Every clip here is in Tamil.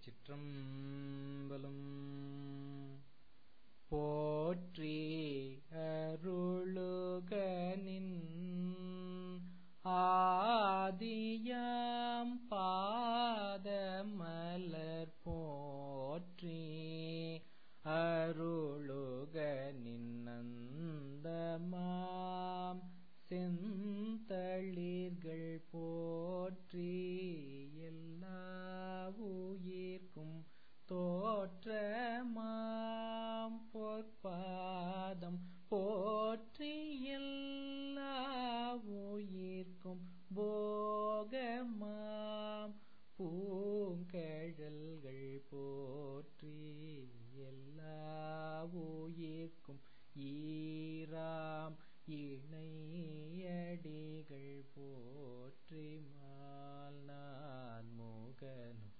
திருச்சிற்றம்பலம் போற்றி அருளுகனின் ஆதியாம் பாதமலர் போற்றி அருளுக நின்னந்தமாம் செந்தளிர்கள் போற்றி எல்லா உயிர்க்கும் தோற்றமாம் பொற்பாதம் போற்றி எல்லா உயிர்க்கும் போகமாம் பூங்கழல்கள் போற்றி எல்லா உயிர்க்கும் ஈராம் இணையடிகள் போற்றி மால் நான் முகனும்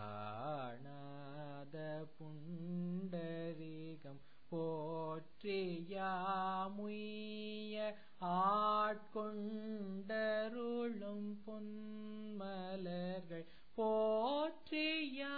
காணாத புண்டரீகம் போற்றியாமுய்ய ஆட்கொண்டருளும் பொன்மலர்கள் போற்றியாமுய்ய